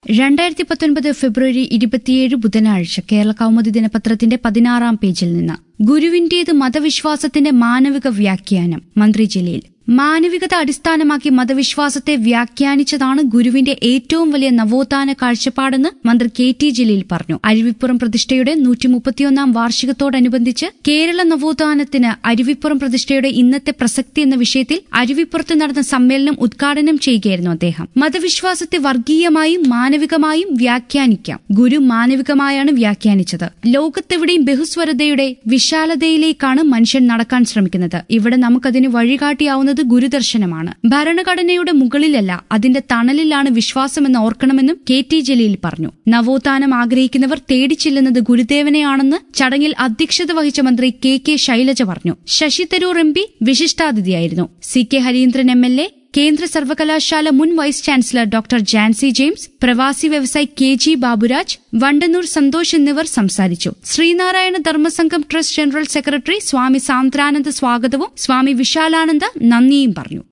രണ്ടായിരത്തി പത്തൊൻപത് ഫെബ്രുവരി ഇരുപത്തിയേഴ് ബുധനാഴ്ച കേരള കൗമുദി ദിനപത്രത്തിന്റെ പതിനാറാം പേജിൽ നിന്ന് ഗുരുവിന്റേത് മതവിശ്വാസത്തിന്റെ മാനവിക വ്യാഖ്യാനം മന്ത്രി ജലീൽ മാനവികത അടിസ്ഥാനമാക്കി മതവിശ്വാസത്തെ വ്യാഖ്യാനിച്ചതാണ് ഗുരുവിന്റെ ഏറ്റവും വലിയ നവോത്ഥാന കാഴ്ചപ്പാടെന്ന് മന്ത്രി കെ ടി ജലീൽ പറഞ്ഞു അരുവിപ്പുറം പ്രതിഷ്ഠയുടെ നൂറ്റി മുപ്പത്തിയൊന്നാം വാർഷികത്തോടനുബന്ധിച്ച് കേരള നവോത്ഥാനത്തിന് അരുവിപ്പുറം പ്രതിഷ്ഠയുടെ ഇന്നത്തെ പ്രസക്തി എന്ന വിഷയത്തിൽ അരുവിപ്പുറത്ത് നടന്ന സമ്മേളനം ഉദ്ഘാടനം ചെയ്യുകയായിരുന്നു അദ്ദേഹം മതവിശ്വാസത്തെ വർഗീയമായും മാനവികമായും വ്യാഖ്യാനിക്കാം ഗുരു മാനവികമായാണ് വ്യാഖ്യാനിച്ചത് ലോകത്തെവിടെയും ബഹുസ്വരതയുടെ വിശാലതയിലേക്കാണ് മനുഷ്യൻ നടക്കാൻ ശ്രമിക്കുന്നത് ഇവിടെ നമുക്കതിന് വഴികാട്ടിയാവുന്നത് ഗുരുദർശനമാണ് ഭരണഘടനയുടെ മുകളിലല്ല അതിന്റെ തണലിലാണ് വിശ്വാസമെന്ന് ഓർക്കണമെന്നും കെ ടി ജലീൽ പറഞ്ഞു നവോത്ഥാനം ആഗ്രഹിക്കുന്നവർ തേടിച്ചെല്ലുന്നത് ഗുരുദേവനെയാണെന്ന് ചടങ്ങിൽ അധ്യക്ഷത വഹിച്ച മന്ത്രി കെ കെ ശൈലജ പറഞ്ഞു ശശി തരൂർ എം പി വിശിഷ്ടാതിഥിയായിരുന്നു C K Harindran M L A കേന്ദ്ര സർവകലാശാല മുൻ vice chancellor doctor Jancy James പ്രവാസി വ്യവസായി കെ ജി ബാബുരാജ് വണ്ടന്നൂർ സന്തോഷ് എന്നിവർ സംസാരിച്ചു Sreenarayana Dharmasangham trust general secretary Swami Sandrananda സ്വാഗതവും സ്വാമി വിശാലാനന്ദ നന്ദിയും പറഞ്ഞു